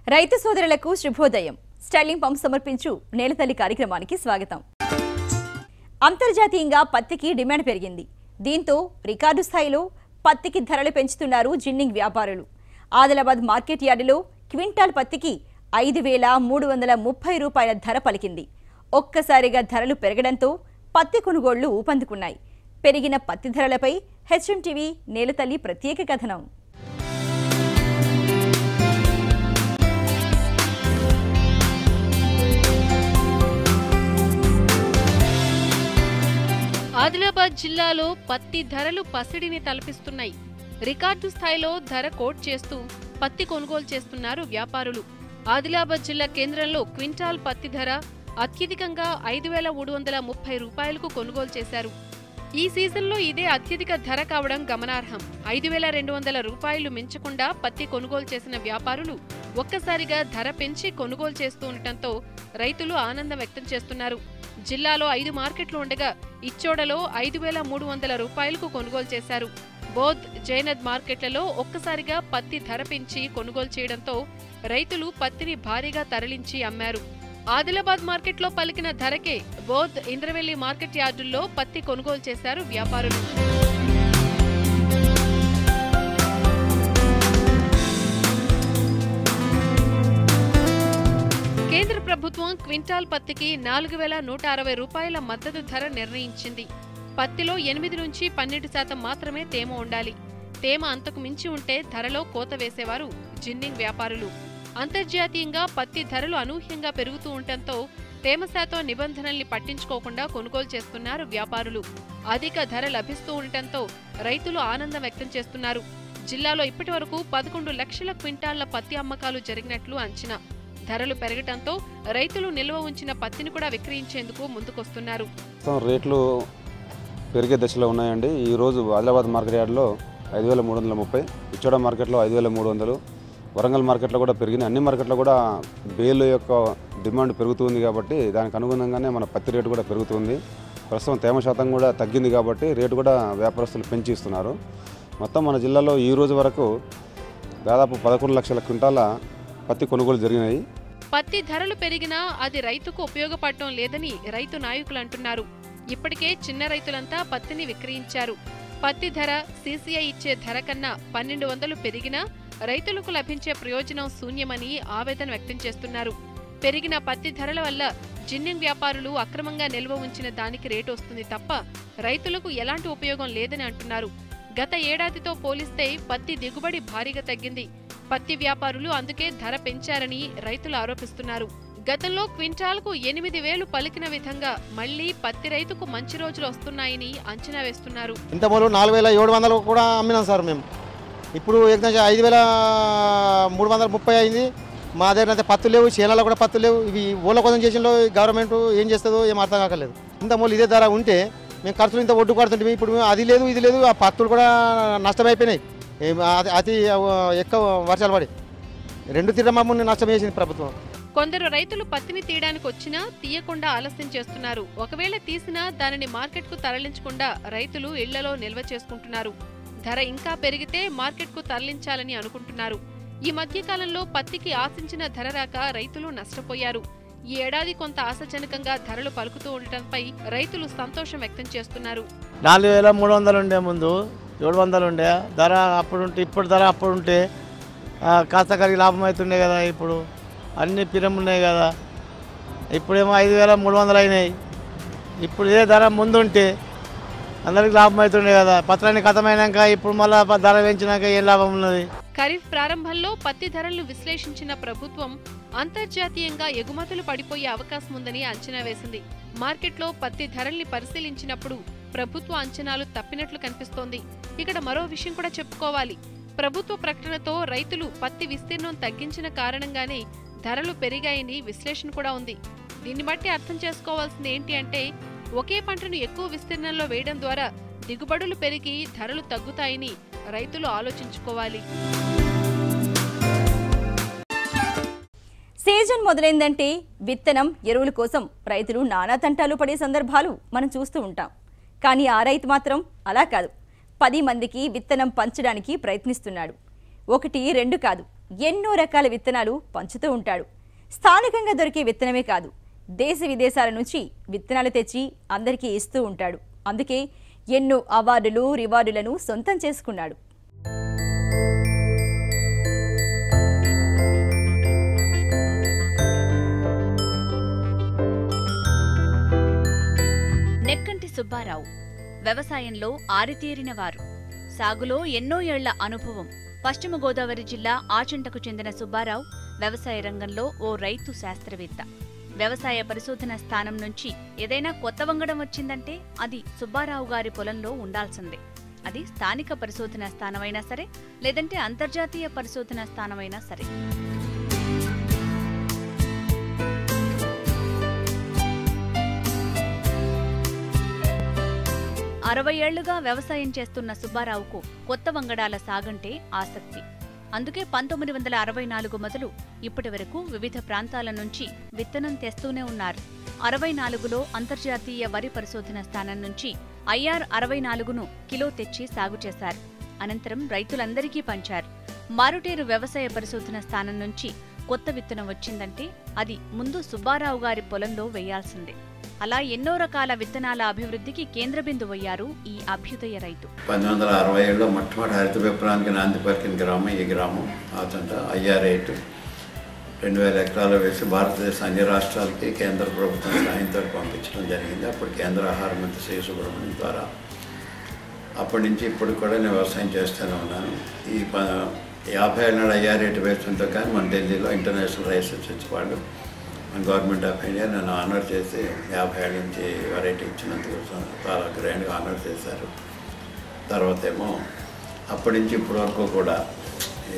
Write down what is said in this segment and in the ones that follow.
రైతు సోదరులకు శుభోదయం స్టైలింగ్ పంప్ సమర్పించు నేలతల్లి కార్యక్రమానికి స్వాగతం అంతర్జాతీయంగా పత్తికి డిమాండ్ పెరిగింది దీంతో రికార్డు స్థాయిలో పత్తికి ధరలు పెంచుతున్నారు జిన్నింగ్ వ్యాపారులు ఆదిలాబాద్ మార్కెట్ యార్డులో క్వింటాల్ పత్తికి ఐదు వేల మూడు వందల ముప్పై రూపాయల ధర పలికింది ఒక్కసారిగా ధరలు పెరగడంతో పత్తి కొనుగోళ్లు ఊపందుకున్నాయి పెరిగిన పత్తి ధరలపై హెచ్ఎం టీవీ నేలతల్లి ప్రత్యేక కథనం ఆదిలాబాద్ జిల్లాలో పత్తి ధరలు పసిడిని తలపిస్తున్నాయి రికార్డు స్థాయిలో ధర కోట్ చేస్తూ పత్తి కొనుగోలు చేస్తున్నారు వ్యాపారులు ఆదిలాబాద్ జిల్లా కేంద్రంలో క్వింటాల్ పత్తి ధర అత్యధికంగా ఐదు వేల మూడు వందల ముప్పై రూపాయలకు కొనుగోలు చేశారు ఈ సీజన్లో ఇదే అత్యధిక ధర కావడం గమనార్హం ఐదు వేల రెండు వందల రూపాయలు మించకుండా పత్తి కొనుగోలు చేసిన వ్యాపారులు ఒక్కసారిగా ధర పెంచి కొనుగోలు చేస్తూ ఉండటంతో రైతులు ఆనందం వ్యక్తం చేస్తున్నారు జిల్లాలో ఐదు మార్కెట్లు ఉండగా ఇచ్చోడలో ఐదు వేల మూడు వందల రూపాయలకు కొనుగోలు చేశారు బోధ్ జైనద్ మార్కెట్లలో ఒక్కసారిగా పత్తి ధర పెంచి కొనుగోలు చేయడంతో రైతులు పత్తిని భారీగా తరలించి అమ్మారు ఆదిలాబాద్ మార్కెట్లో పలికిన ధరకే బోధ్ ఇంద్రవెల్లి మార్కెట్ యార్డుల్లో పత్తి కొనుగోలు చేశారు వ్యాపారులు కేంద్ర ప్రభుత్వం క్వింటాల్ పత్తికి నాలుగు వేల నూట అరవై రూపాయల మద్దతు ధర నిర్ణయించింది పత్తిలో ఎనిమిది నుంచి పన్నెండు శాతం మాత్రమే తేమ ఉండాలి తేమ అంతకు మించి ఉంటే ధరలో కోత వేసేవారు జిన్నింగ్ వ్యాపారులు అంతర్జాతీయంగా పత్తి ధరలు అనూహ్యంగా పెరుగుతూ ఉండటంతో తేమ శాతం నిబంధనల్ని పట్టించుకోకుండా కొనుగోలు చేస్తున్నారు వ్యాపారులు అధిక ధర లభిస్తూ ఉండటంతో రైతులు ఆనందం వ్యక్తం చేస్తున్నారు జిల్లాలో ఇప్పటివరకు పదకొండు లక్షల క్వింటాళ్ల పత్తి అమ్మకాలు జరిగినట్లు అంచనా ధరలు పెరగటంతో రైతులు నిల్వ ఉంచిన పత్తిని కూడా విక్రయించేందుకు ముందుకొస్తున్నారు ప్రస్తుతం రేట్లు పెరిగే దశలో ఉన్నాయండి ఈరోజు ఆదిలాబాద్ మార్కెట్ యార్డ్లో ఐదు వేల మూడు వందల ముప్పై ఇచ్చోడ మార్కెట్లో ఐదు వేల మూడు వందలు వరంగల్ మార్కెట్లో కూడా పెరిగినాయి అన్ని మార్కెట్లో కూడా బేలు యొక్క డిమాండ్ పెరుగుతుంది కాబట్టి దానికి అనుగుణంగానే మన పత్తి రేటు కూడా పెరుగుతుంది ప్రస్తుతం తేమ శాతం కూడా తగ్గింది కాబట్టి రేటు కూడా వ్యాపారస్తులు పెంచి ఇస్తున్నారు మొత్తం మన జిల్లాలో ఈ రోజు వరకు దాదాపు పదకొండు లక్షల క్వింటాల పత్తి కొనుగోలు జరిగినాయి పత్తి ధరలు పెరిగినా అది రైతుకు ఉపయోగపడటం లేదని రైతు నాయకులు అంటున్నారు ఇప్పటికే చిన్న రైతులంతా పత్తిని విక్రయించారు పత్తి ధర సీసీఐ ఇచ్చే ధర కన్నా పన్నెండు వందలు పెరిగినా రైతులకు లభించే ప్రయోజనం శూన్యమని ఆవేదన వ్యక్తం చేస్తున్నారు పెరిగిన పత్తి ధరల వల్ల జిన్నింగ్ వ్యాపారులు అక్రమంగా నిల్వ ఉంచిన దానికి రేటు వస్తుంది తప్ప రైతులకు ఎలాంటి ఉపయోగం లేదని అంటున్నారు గత ఏడాదితో పోలిస్తే పత్తి దిగుబడి భారీగా తగ్గింది పత్తి వ్యాపారులు అందుకే ధర పెంచారని రైతులు ఆరోపిస్తున్నారు గతంలో క్వింటాల్కు ఎనిమిది వేలు పలికిన విధంగా మళ్లీ పత్తి రైతుకు మంచి రోజులు వస్తున్నాయని అంచనా వేస్తున్నారు ఇంత మొదలు నాలుగు వేల ఏడు వందలు కూడా అమ్మినాం సార్ మేము ఇప్పుడు ఏకంగా ఐదు వేల మూడు వందల ముప్పై అయింది మా దగ్గర అయితే పత్తులు లేవు చేనాలో కూడా పత్తులు లేవు ఇవి ఊళ్ళ కోసం చేసిన గవర్నమెంట్ ఏం చేస్తుందో ఏం అర్థం కాకలేదు ఇంత మొదలు ఇదే ధర ఉంటే మేము ఖర్చులు ఇంత ఒడ్డు కడుతుంటే ఇప్పుడు మేము అది లేదు ఇది లేదు ఆ పత్తులు కూడా నష్టమైపోయినాయి ఏం అతి- అతి ఎక్కువ వర్షాలు పడి రెండు తీర మమ్మల్ని నష్టం చేసింది ప్రభుత్వం కొందరు రైతులు పత్తిని తీయడానికి వచ్చినా తీయకుండా ఆలస్యం చేస్తున్నారు ఒకవేళ తీసినా దానిని మార్కెట్కు తరలించకుండా రైతులు ఇళ్లలో నిల్వ చేసుకుంటున్నారు ధర ఇంకా పెరిగితే మార్కెట్కు తరలించాలని అనుకుంటున్నారు ఈ మధ్య కాలంలో పత్తికి ఆశించిన ధర రాక రైతులు నష్టపోయారు ఈ ఏడాది కొంత ఆశాజనకంగా ధరలు పలుకుతూ ఉండటంపై రైతులు సంతోషం వ్యక్తం చేస్తున్నారు నాలుగు వేల మూడు వందలు ఉండే ముందు ఏడు వందలు ఉండే ధర అప్పుడు ఉంటే ఇప్పుడు ధర అప్పుడు ఉంటే ఆ, కాస్త కలిగి లాభం అవుతుండే కదా ఇప్పుడు అన్ని పిరం ఉన్నాయి కదా ఇప్పుడేమో ఐదు వేల మూడు వందలు అయినాయి ఇప్పుడు ఇదే ధర ముందు ఉంటే అందరికి లాభం అవుతుండే కదా పత్రాన్ని కథమైనాక ఇప్పుడు మళ్ళీ ధర పెంచినాక ఏం లాభం ఉన్నది ఖరీఫ్ ప్రారంభంలో పత్తి ధరలను విశ్లేషించిన ప్రభుత్వం అంతర్జాతీయంగా ఎగుమతులు పడిపోయే అవకాశం ఉందని అంచనా వేసింది మార్కెట్లో పత్తి ధరల్ని పరిశీలించినప్పుడు ప్రభుత్వ అంచనాలు తప్పినట్లు కనిపిస్తోంది ఇక్కడ మరో విషయం కూడా చెప్పుకోవాలి ప్రభుత్వ ప్రకటనతో రైతులు పత్తి విస్తీర్ణం తగ్గించిన కారణంగానే ధరలు పెరిగాయని విశ్లేషణ కూడా ఉంది దీన్ని బట్టి అర్థం చేసుకోవాల్సింది ఏంటి అంటే ఒకే పంటను ఎక్కువ విస్తీర్ణంలో వేయడం ద్వారా దిగుబడులు పెరిగి ధరలు తగ్గుతాయని రైతులు ఆలోచించుకోవాలి సీజన్ మొదలైందంటే విత్తనం ఎరువుల కోసం రైతులు నానా తంటాలు పడే సందర్భాలు మనం చూస్తూ ఉంటాం కానీ ఆ రైతు మాత్రం అలా కాదు పది మందికి విత్తనం పంచడానికి ప్రయత్నిస్తున్నాడు ఒకటి రెండు కాదు ఎన్నో రకాల విత్తనాలు పంచుతూ ఉంటాడు స్థానికంగా దొరికే విత్తనమే కాదు దేశ విదేశాల నుంచి విత్తనాలు తెచ్చి అందరికీ ఇస్తూ ఉంటాడు అందుకే ఎన్నో అవార్డులు రివార్డులను సొంతం చేసుకున్నాడు నెక్కంటి సుబ్బారావు వ్యవసాయంలో ఆరితేరిన వారు సాగులో ఎన్నో ఏళ్ల అనుభవం పశ్చిమ గోదావరి జిల్లా ఆచంటకు చెందిన సుబ్బారావు వ్యవసాయ రంగంలో ఓ రైతు శాస్త్రవేత్త వ్యవసాయ పరిశోధన స్థానం నుంచి ఏదైనా కొత్త వంగడం వచ్చిందంటే అది సుబ్బారావు గారి పొలంలో ఉండాల్సిందే అది స్థానిక పరిశోధన స్థానమైనా సరే లేదంటే అంతర్జాతీయ పరిశోధన స్థానమైనా సరే అరవై ఏళ్లుగా వ్యవసాయం చేస్తున్న సుబ్బారావుకు కొత్త వంగడాల సాగంటే ఆసక్తి అందుకే పంతొమ్మిది వందల అరవై నాలుగు మొదలు ఇప్పటి వరకు వివిధ ప్రాంతాల నుంచి విత్తనం తెస్తూనే ఉన్నారు అరవై నాలుగులో అంతర్జాతీయ వరి పరిశోధన స్థానం నుంచి ఐఆర్ అరవై నాలుగును కిలో తెచ్చి సాగు చేశారు అనంతరం రైతులందరికీ పంచారు మారుటేరు వ్యవసాయ పరిశోధన స్థానం నుంచి కొత్త విత్తనం వచ్చిందంటే అది ముందు సుబ్బారావు గారి పొలంలో వేయాల్సిందే అలా ఎన్నో రకాల విత్తనాల అభివృద్ధికి కేంద్ర బిందువయ్యారు ఈ అభ్యుదయ రైతు పంతొమ్మిది వందల అరవై ఏడులో మొట్టమొదటి హరిత విప్లవానికి నాంది పలికిన గ్రామం ఈ గ్రామం ఆచంట ఐఆర్ ఎయిట్ రెండు వేల ఎకరాలు వేసి భారతదేశ అన్ని రాష్ట్రాలకి కేంద్ర ప్రభుత్వం సాయంతో పంపించడం జరిగింది అప్పుడు కేంద్ర ఆహార మంత్రి శ్రీ సుబ్రహ్మణ్యం ద్వారా అప్పటి నుంచి ఇప్పుడు కూడా నేను వ్యవసాయం చేస్తూనే ఉన్నాను ఈ ప యాభై ఏళ్ళ నాడు ఐఆర్ ఎయిట్ వేస్తుంటే కానీ మన ఢిల్లీలో ఇంటర్నేషనల్ రైస్ రీసెర్చ్ వాళ్ళు మన గవర్నమెంట్ ఆఫ్ ఇండియా నన్ను ఆనర్ చేసి యాభై ఏళ్ళ నుంచి వెరైటీ ఇచ్చినందుకు చాలా గ్రాండ్గా ఆనర్ చేశారు తర్వాత ఏమో అప్పటి నుంచి ఇప్పటి వరకు కూడా ఈ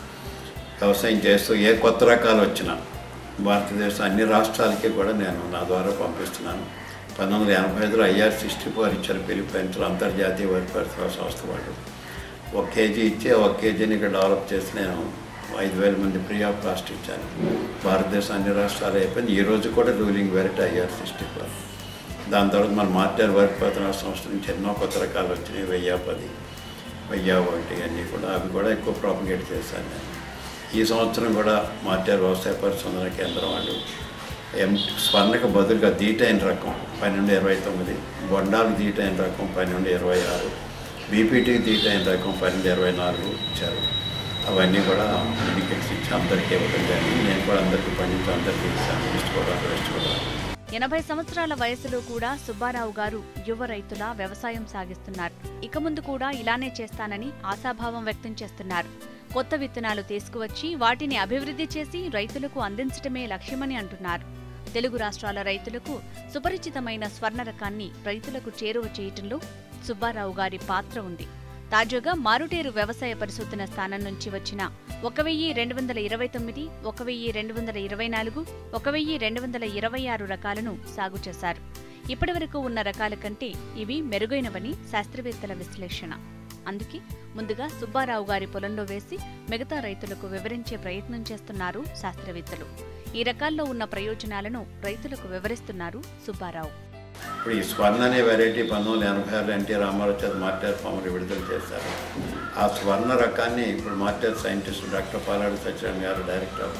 వ్యవసాయం చేస్తూ ఏ కొత్త రకాలు వచ్చినా భారతదేశం అన్ని రాష్ట్రాలకి కూడా నేను నా ద్వారా పంపిస్తున్నాను పంతొమ్మిది వందల ఎనభై ఐదులో ఐఆర్ సిక్స్టీ ఫోర్ ఇచ్చారు ఫిలిప్పైన్స్లో అంతర్జాతీయ వరి పరిశ్రమ సంస్థ వాళ్ళు ఒక కేజీ ఇచ్చి ఒక కేజీని ఇక్కడ డెవలప్ చేసి నేను ఐదు వేల మంది ఫ్రీ ఆఫ్ కాస్ట్ ఇచ్చాను భారతదేశం అన్ని రాష్ట్రాలు అయిపోయింది ఈ రోజు కూడా ruling variety IR sixty four దాని తర్వాత మన మార్టర్ వరి పరిశ్రమ సంస్థ నుంచి ఎన్నో కొత్త రకాలు వచ్చినాయి వెయ్యి పది వెయ్యి ఒకటి అన్నీ కూడా అవి కూడా ఎక్కువ ప్రాపగేట్ చేశాను నేను ఈ సంవత్సరం కూడా మార్టర్ వ్యవసాయ పరిశోధన కేంద్రం వాళ్ళు ఎం స్వర్ణకు బదులుగా దీటైన రకం పన్నెండు ఇరవై తొమ్మిది బొండాలు దీటైన రకం పన్నెండు ఇరవై ఆరు బీపీటీకి దీటైన రకం పన్నెండు ఇరవై నాలుగు ఇచ్చారు అవన్నీ కూడా ఇండికేట్స్ ఇచ్చి అందరికీ ఇవ్వడం జరిగింది నేను కూడా అందరికీ పండించి అందరికీ ఇచ్చాను ఈస్ట్ గోదావరి వెస్ట్ గోదావరి ఎనభై సంవత్సరాల వయసులో కూడా సుబ్బారావు గారు యువ రైతులా వ్యవసాయం సాగిస్తున్నారు ఇక ముందు కూడా ఇలానే చేస్తానని ఆశాభావం వ్యక్తం చేస్తున్నారు కొత్త విత్తనాలు తీసుకువచ్చి వాటిని అభివృద్ధి చేసి రైతులకు అందించటమే లక్ష్యమని అంటున్నారు తెలుగు రాష్ట్రాల రైతులకు సుపరిచితమైన స్వర్ణ రకాన్ని రైతులకు చేరువ చేయటంలో సుబ్బారావు గారి పాత్ర ఉంది తాజాగా మారుటేరు వ్యవసాయ పరిశోధన స్థానం నుంచి వచ్చిన ఒక వెయ్యి రెండు వందల ఇరవై తొమ్మిది ఒక వెయ్యి రెండు వందల ఇరవై నాలుగు ఒక వెయ్యి రెండు వందల ఇరవై ఆరు రకాలను సాగు చేశారు ఇప్పటివరకు ఉన్న రకాల కంటే ఇవి మెరుగైనవని శాస్త్రవేత్తల విశ్లేషణ అందుకే ముందుగా సుబ్బారావు గారి పొలంలో వేసి మిగతా రైతులకు వివరించే ప్రయత్నం చేస్తున్నారు శాస్త్రవేత్తలు ఈ రకాల్లో ఉన్న ప్రయోజనాలను రైతులకు వివరిస్తున్నారు సుబ్బారావు ఇప్పుడు ఈ స్వర్ణ అనే వెరైటీ పంతొమ్మిది వందల ఎనభై ఆరు ఎన్టీ రామారావు చేత మార్టర్ ఫామ్లు విడుదల చేశారు ఆ స్వర్ణ రకాన్ని ఇప్పుడు మార్టర్ scientist doctor Paladu Satyanarayana garu director of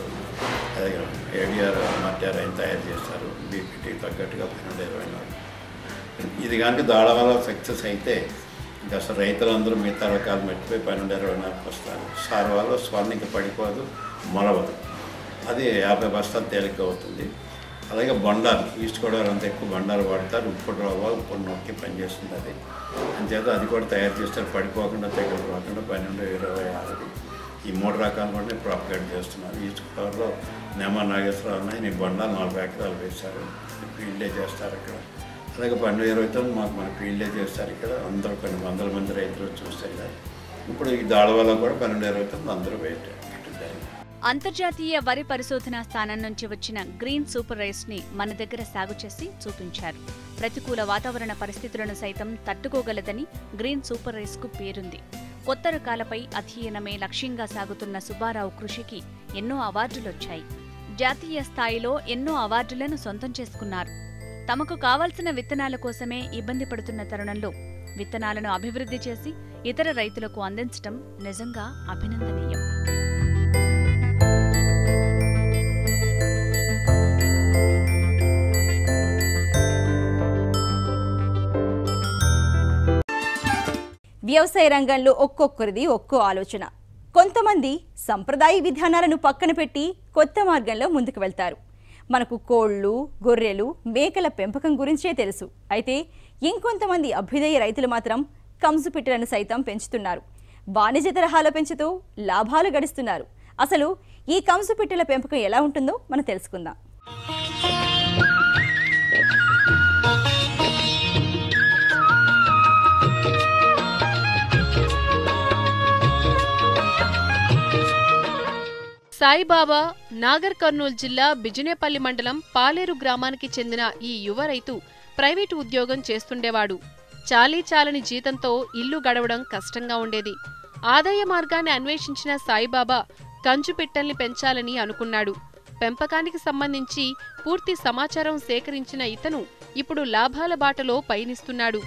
ADR మార్టర్ ఆయన తయారు చేశారు బీపీటీ తగ్గట్టుగా పన్నెండు ఇరవై నాలుగు ఇది కనుక దాడవల్ల సక్సెస్ అయితే ఇంకా అసలు రైతులందరూ మిగతా రకాలు మర్చిపోయి పన్నెండు ఇరవై నాలుగు వస్తారు సార్ వల్ల స్వర్ణ ఇంకా పడిపోదు మొలవదు అది యాభై బస్తాలు తేలిక అవుతుంది అలాగే బొండాలు ఈస్ట్ గోదావరి అంతా ఎక్కువ బొండాలు వాడతారు ఉప్పుడు రవ్వ ఉప్పుడు నొక్కి పనిచేస్తుంది అది అంచేత అది కూడా తయారు చేస్తారు పడిపోకుండా తెగలు రాకుండా పన్నెండు ఇరవై ఆరు ఈ మూడు రకాలు కూడా నేను ప్రాపగేట్ చేస్తున్నాను ఈస్ట్ గోదావరిలో నేమ నాగేశ్వరరావు ఉన్నాయి నీ బొండాలు నలభై ఎకరాలు వేశారు ఫీల్డే చేస్తారు ఇక్కడ అలాగే పన్నెండు ఇరవై తొమ్మిది మాకు మన ఫీల్డే చేస్తారు ఇక్కడ అందరూ కొన్ని వందల మంది రైతులు చూస్తారు కదా ఇప్పుడు ఈ దాడవల్ల కూడా పన్నెండు ఇరవై తొమ్మిది అందరూ వేయటం జరిగింది అంతర్జాతీయ వరి పరిశోధనా స్థానం నుంచి వచ్చిన గ్రీన్ సూపర్ రైస్ ని మన దగ్గర సాగు చేసి చూపించారు ప్రతికూల వాతావరణ పరిస్థితులను సైతం తట్టుకోగలదని గ్రీన్ సూపర్ రైస్ కు పేరుంది కొత్త రకాలపై అధ్యయనమే లక్ష్యంగా సాగుతున్న సుబ్బారావు కృషికి ఎన్నో అవార్డులొచ్చాయి జాతీయ స్థాయిలో ఎన్నో అవార్డులను సొంతం చేసుకున్నారు తమకు కావాల్సిన విత్తనాల కోసమే ఇబ్బంది పడుతున్న తరుణంలో విత్తనాలను అభివృద్ధి చేసి ఇతర రైతులకు అందించటం నిజంగా అభినందనీయం వ్యవసాయ రంగంలో ఒక్కొక్కరిది ఒక్కో ఆలోచన కొంతమంది సంప్రదాయ విధానాలను పక్కన పెట్టి కొత్త మార్గంలో ముందుకు వెళ్తారు మనకు కోళ్ళు గొర్రెలు మేకల పెంపకం గురించే తెలుసు అయితే ఇంకొంతమంది అభ్యుదయ రైతులు మాత్రం కంసు పిట్టలను సైతం పెంచుతున్నారు వాణిజ్య తరహాలో పెంచుతూ లాభాలు గడిస్తున్నారు అసలు ఈ కంసు పిట్టల పెంపకం ఎలా ఉంటుందో మనం తెలుసుకుందాం సాయిబాబా నాగర్ కర్నూలు జిల్లా బిజినేపల్లి మండలం పాలేరు గ్రామానికి చెందిన ఈ యువ రైతు ప్రైవేటు ఉద్యోగం చేస్తుండేవాడు చాలీ చాలని జీతంతో ఇల్లు గడవడం కష్టంగా ఉండేది ఆదాయ మార్గాన్ని అన్వేషించిన సాయిబాబా కంచు పిట్టల్ని పెంచాలని అనుకున్నాడు పెంపకానికి సంబంధించి పూర్తి సమాచారం సేకరించిన ఇతను ఇప్పుడు లాభాల బాటలో పయనిస్తున్నాడు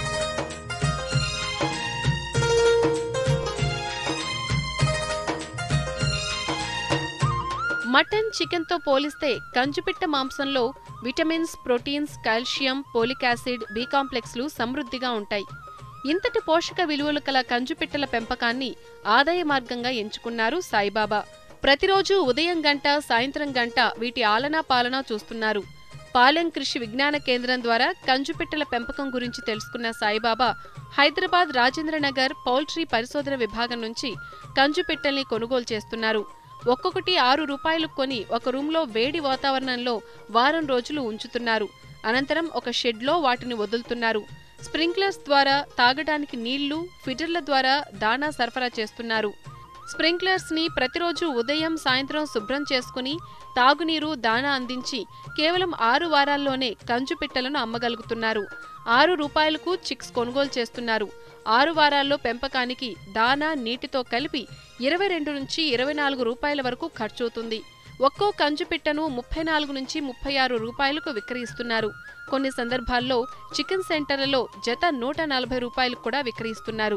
మటన్ చికెన్తో పోలిస్తే కంచుపిట్ట మాంసంలో vitamins proteins calcium folic acid B కాంప్లెక్స్లు సమృద్ధిగా ఉంటాయి ఇంతటి పోషక విలువలు కల కంచుపిట్టల పెంపకాన్ని ఆదాయ మార్గంగా ఎంచుకున్నారు సాయిబాబా ప్రతిరోజు ఉదయం గంట సాయంత్రం గంట వీటి ఆలనా పాలనా చూస్తున్నారు పాలెం కృషి విజ్ఞాన కేంద్రం ద్వారా కంచుపిట్టల పెంపకం గురించి తెలుసుకున్న సాయిబాబా హైదరాబాద్ రాజేంద్రనగర్ పౌల్ట్రీ పరిశోధన విభాగం నుంచి కంచుపిట్టల్ని కొనుగోలు చేస్తున్నారు ఒక్కొక్కటి ఆరు రూపాయలు కొని ఒక రూమ్లో వేడి వాతావరణంలో వారం రోజులు ఉంచుతున్నారు అనంతరం ఒక షెడ్లో వాటిని వదులుతున్నారు స్ప్రింక్లర్స్ ద్వారా తాగడానికి నీళ్లు ఫిటర్ల ద్వారా దాణా సరఫరా చేస్తున్నారు స్ప్రింక్లర్స్ ని ప్రతిరోజు ఉదయం సాయంత్రం శుభ్రం చేసుకుని తాగునీరు దాణా అందించి కేవలం ఆరు వారాల్లోనే కంచు పిట్టలను అమ్మగలుగుతున్నారు ఆరు రూపాయలకు చిక్స్ కొనుగోలు చేస్తున్నారు ఆరు వారాల్లో పెంపకానికి దానా నీటితో కలిపి ఇరవై రెండు నుంచి ఇరవై నాలుగు రూపాయల వరకు ఖర్చవుతుంది ఒక్కో కంచు పిట్టను ముప్పై నాలుగు నుంచి ముప్పై ఆరు రూపాయలకు విక్రయిస్తున్నారు కొన్ని సందర్భాల్లో చికెన్ సెంటర్లలో జత నూట నలభై రూపాయలకు కూడా విక్రయిస్తున్నారు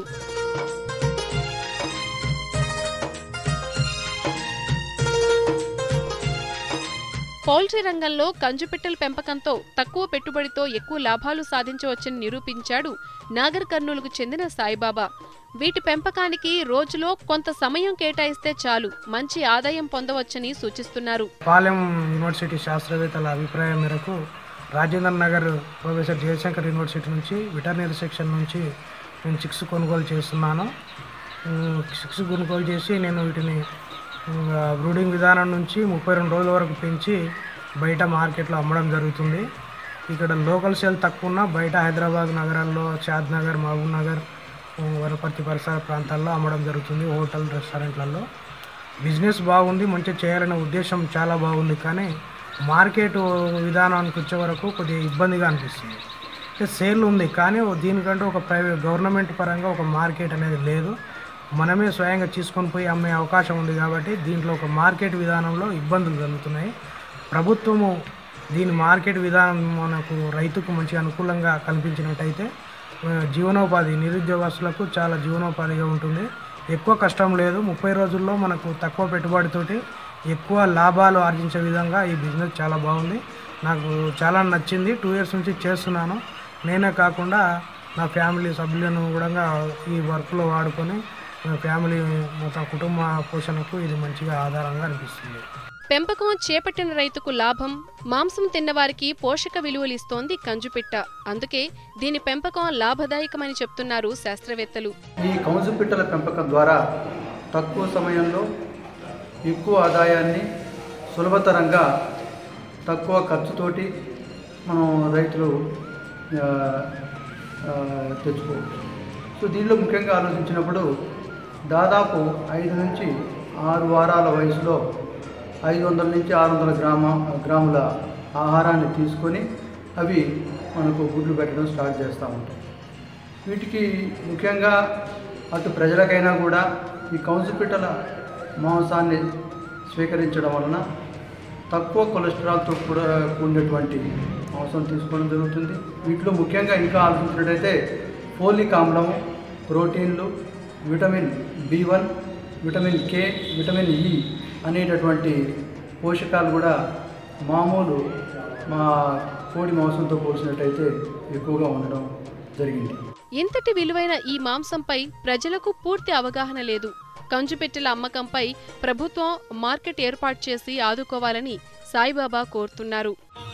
పౌల్ట్రీ రంగంలో కంజుపిట్టల పెంపకంతో తక్కువ పెట్టుబడితో ఎక్కువ లాభాలు సాధించవచ్చని నిరూపించాడు నాగర్ కర్నూలుకు చెందిన సాయిబాబా వీటి పెంపకానికి రోజులో కొంత సమయం కేటాయిస్తే చాలు మంచి ఆదాయం పొందవచ్చని సూచిస్తున్నారు పాలెం యూనివర్సిటీ శాస్త్రవేత్తల అభిప్రాయం మేరకు రాజేంద్ర నగర్ ప్రొఫెసర్ జయశంకర్ యూనివర్సిటీ నుంచి వెటర్నరీ సెక్షన్ నుంచి నేను చిక్స్ కొనుగోలు చేస్తున్నాను ఉమ్, చిక్స్ కొనుగోలు చేసి నేను వీటిని బ్రూడింగ్ విధానం నుంచి ముప్పై రెండు రోజుల వరకు పెంచి బయట మార్కెట్లో అమ్మడం జరుగుతుంది ఇక్కడ లోకల్ సేల్ తక్కువ ఉన్నా బయట హైదరాబాద్ నగరాల్లో షాద్ నగర్ మహబూబ్ నగర్ ఉమ్, వనపర్తి పరిసర ప్రాంతాల్లో అమ్మడం జరుగుతుంది హోటల్ రెస్టారెంట్లలో బిజినెస్ బాగుంది మంచిగా చేయాలనే ఉద్దేశం చాలా బాగుంది కానీ మార్కెట్ విధానానికి వచ్చే వరకు కొద్దిగా ఇబ్బందిగా అనిపిస్తుంది అంటే సేల్ ఉంది కానీ దీనికంటే ఒక ప్రైవేట్ గవర్నమెంట్ పరంగా ఒక మార్కెట్ అనేది లేదు మనమే స్వయంగా తీసుకొని పోయి అమ్మే అవకాశం ఉంది కాబట్టి దీంట్లో ఒక మార్కెట్ విధానంలో ఇబ్బందులు కలుగుతున్నాయి ప్రభుత్వము దీని మార్కెట్ విధానం మనకు రైతుకు మంచి అనుకూలంగా కల్పించినట్టయితే ఆ, జీవనోపాధి నిరుద్యోగస్తులకు చాలా జీవనోపాధిగా ఉంటుంది ఎక్కువ కష్టం లేదు ముప్పై రోజుల్లో మనకు తక్కువ పెట్టుబడితోటి ఎక్కువ లాభాలు ఆర్జించే విధంగా ఈ బిజినెస్ చాలా బాగుంది నాకు చాలా నచ్చింది టూ ఇయర్స్ నుంచి చేస్తున్నాను నేనే కాకుండా నా ఫ్యామిలీ సభ్యులను కూడా ఈ వర్క్లో వాడుకొని నా ఫ్యామిలీ మొత్తం కుటుంబ పోషణకు ఇది మంచిగా ఆధారంగా అనిపిస్తుంది పెంపకం చేపట్టిన రైతుకు లాభం మాంసం తిన్నవారికి పోషక విలువలు ఇస్తోంది కంజుపిట్ట అందుకే దీని పెంపకం లాభదాయకమని చెప్తున్నారు శాస్త్రవేత్తలు ఈ కౌజు పిట్టల పెంపకం ద్వారా తక్కువ సమయంలో ఎక్కువ ఆదాయాన్ని సులభతరంగా తక్కువ ఖర్చుతోటి మనం రైతులు ఆ, ఆ, తెచ్చుకోవచ్చు సో దీనిలో ముఖ్యంగా ఆలోచించినప్పుడు దాదాపు ఐదు నుంచి ఆరు వారాల వయసులో ఐదు వందల నుంచి ఆరు వందల గ్రామ గ్రాముల ఆహారాన్ని తీసుకొని అవి మనకు గుడ్లు పెట్టడం స్టార్ట్ చేస్తూ ఉంటాయి వీటికి ముఖ్యంగా అటు ప్రజలకైనా కూడా ఈ కౌన్సిపిట్టల మాంసాన్ని స్వీకరించడం వలన తక్కువ కొలెస్ట్రాల్తో కూడా కూడినటువంటి మాంసం తీసుకోవడం జరుగుతుంది వీటిలో ముఖ్యంగా ఇంకా ఆలోచించినట్టయితే ఫోలిక్ ఆమ్లం ప్రోటీన్లు vitamin B one vitamin K vitamin E అనేటటువంటి పోషకాలు కూడా మామూలు మా కోడి మాంసంతో పోల్చినట్టయితే ఎక్కువగా ఉండడం జరిగింది ఇంతటి విలువైన ఈ మాంసంపై ప్రజలకు పూర్తి అవగాహన లేదు కంచుపెట్టెల అమ్మకంపై ప్రభుత్వం మార్కెట్ ఏర్పాటు చేసి ఆదుకోవాలని సాయిబాబా కోరుతున్నారు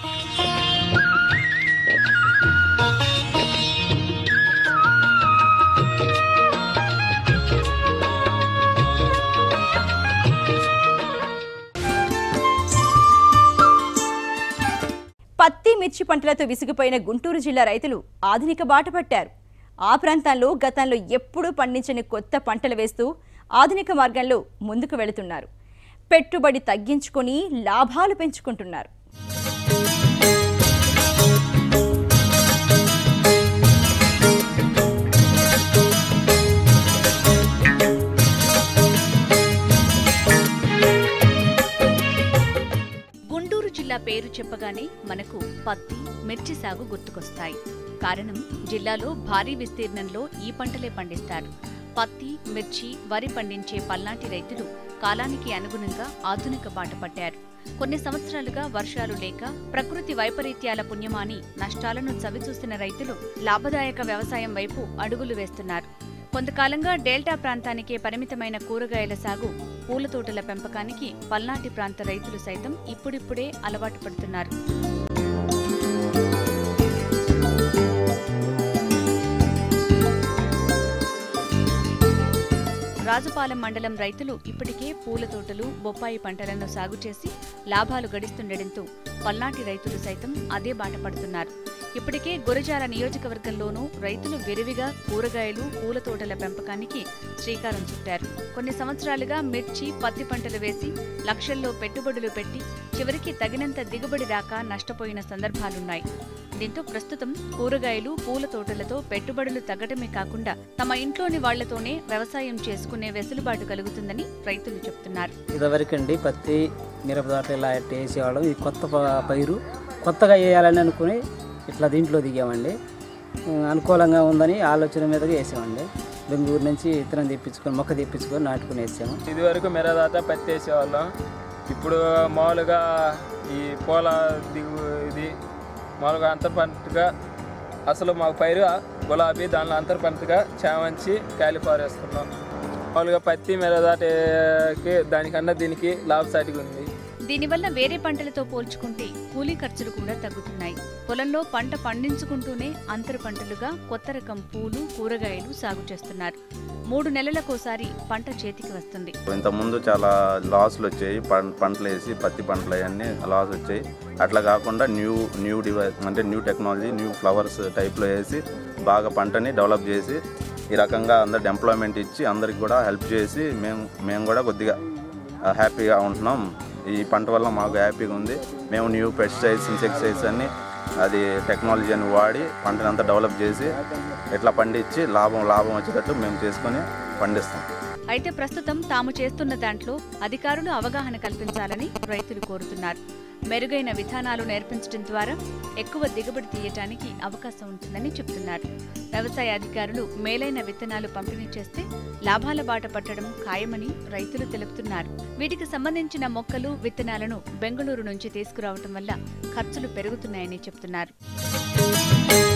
పత్తి మిర్చి పంటలతో విసిగిపోయిన గుంటూరు జిల్లా రైతులు ఆధునిక బాట పట్టారు ఆ ప్రాంతాల్లో గతంలో ఎప్పుడూ పండించని కొత్త పంటలు వేస్తూ ఆధునిక మార్గంలో ముందుకు వెళుతున్నారు పెట్టుబడి తగ్గించుకొని లాభాలు పెంచుకుంటున్నారు గుంటూరు జిల్లా పేరు చెప్పగానే మనకు పత్తి మిర్చి సాగు గుర్తుకొస్తాయి కారణం జిల్లాలో భారీ విస్తీర్ణంలో ఈ పంటలే పండిస్తారు పత్తి మిర్చి వరి పండించే పల్నాటి రైతులు కాలానికి అనుగుణంగా ఆధునిక బాట పట్టారు కొన్ని సంవత్సరాలుగా వర్షాలు లేక ప్రకృతి వైపరీత్యాల పుణ్యమాని నష్టాలను చవిచూసిన రైతులు లాభదాయక వ్యవసాయం వైపు అడుగులు వేస్తున్నారు కొంతకాలంగా డెల్టా ప్రాంతానికే పరిమితమైన కూరగాయల సాగు పూల తోటల పెంపకానికి పల్నాటి ప్రాంత రైతులు సైతం ఇప్పుడిప్పుడే అలవాటు పడుతున్నారు రాజుపాలెం మండలం రైతులు ఇప్పటికే పూల తోటలు బొప్పాయి పంటలను సాగు చేసి లాభాలు గడిస్తుండటంతో పల్నాటి రైతులు సైతం అదే బాట పడుతున్నారు ఇప్పటికే గురజాల నియోజకవర్గంలోనూ రైతులు విరివిగా కూరగాయలు పూల తోటల పెంపకానికి శ్రీకారం చుట్టారు కొన్ని సంవత్సరాలుగా మిర్చి పత్తి పంటలు వేసి లక్షల్లో పెట్టుబడులు పెట్టి చివరికి తగినంత దిగుబడి రాక నష్టపోయిన సందర్భాలున్నాయి దీంతో ప్రస్తుతం కూరగాయలు పూల తోటలతో పెట్టుబడులు తగ్గడమే కాకుండా తమ ఇంట్లోని వాళ్లతోనే వ్యవసాయం చేసుకునే వెసులుబాటు కలుగుతుందని రైతులు చెప్తున్నారు ఇదివరకండి పత్తి మిరప తోట ఇలా ఇట్లా వేసేవాళ్ళం ఇది కొత్త ప- పైరు కొత్తగా వేయాలని అనుకుని ఇట్లా దీంట్లో దిగామండి ఉం, అనుకూలంగా ఉందని ఆలోచన మీదగా వేసామండి బెంగళూరు నుంచి ఇతరం తెప్పించుకొని మొక్క తెప్పించుకొని నాటుకుని వేసాము ఇదివరకు మిరదాత పత్తి వేసేవాళ్ళం ఇప్పుడు మామూలుగా ఈ పూల దిగు ఇది మామూలుగా అంతర్ పంటగా అసలు మాకు పైరు గులాబీ దానిలో అంతర్ పంటగా చామంచి కాలిఫ్లవర్ వేస్తున్నాం మామూలుగా పత్తి మిరదాటకి దానికన్నా దీనికి లాభసాటిగా ఉంది దీనివల్ల వేరే పంటలతో పోల్చుకుంటే కూలీ ఖర్చులు కూడా తగ్గుతున్నాయి పొలంలో పంట పండించుకుంటూనే అంతర పంటలుగా కొత్త రకం పూలు కూరగాయలు సాగు చేస్తున్నారు మూడు నెలలకోసారి పంట చేతికి వస్తుంది ఇంతకుముందు చాలా లాస్లు వచ్చాయి పం- పంటలు వేసి పత్తి పంటలు అవన్నీ లాస్ వచ్చాయి అట్లా కాకుండా న్యూ న్యూ డివైస్ అంటే న్యూ టెక్నాలజీ న్యూ ఫ్లవర్స్ టైప్లో వేసి బాగా పంటని డెవలప్ చేసి ఈ రకంగా అందరికి ఎంప్లాయ్మెంట్ ఇచ్చి అందరికి కూడా హెల్ప్ చేసి మేము మేము కూడా కొద్దిగా ఆ, హ్యాపీగా ఉంటున్నాం ఈ పంట వల్ల మాకు హ్యాపీగా ఉంది మేము న్యూ పెస్టిసైడ్స్ ఇన్సెక్టిసైడ్స్ అన్ని అది టెక్నాలజీ అని వాడి పంటని అంతా డెవలప్ చేసి ఇట్లా పండించి లాభం లాభం వచ్చేటట్టు మేము చేసుకొని పండిస్తాం అయితే ప్రస్తుతం తాము చేస్తున్న దాంట్లో అధికారులు అవగాహన కల్పించాలని రైతులు కోరుతున్నారు మెరుగైన విధానాలు నేర్పించడం ద్వారా ఎక్కువ దిగుబడి తీయటానికి అవకాశం ఉంటుందని చెబుతున్నారు వ్యవసాయ అధికారులు మేలైన విత్తనాలు పంపిణీ చేస్తే లాభాల బాట పట్టడం ఖాయమని రైతులు తెలుపుతున్నారు వీటికి సంబంధించిన మొక్కలు విత్తనాలను బెంగళూరు నుంచి తీసుకురావటం వల్ల ఖర్చులు పెరుగుతున్నాయని చెబుతున్నారు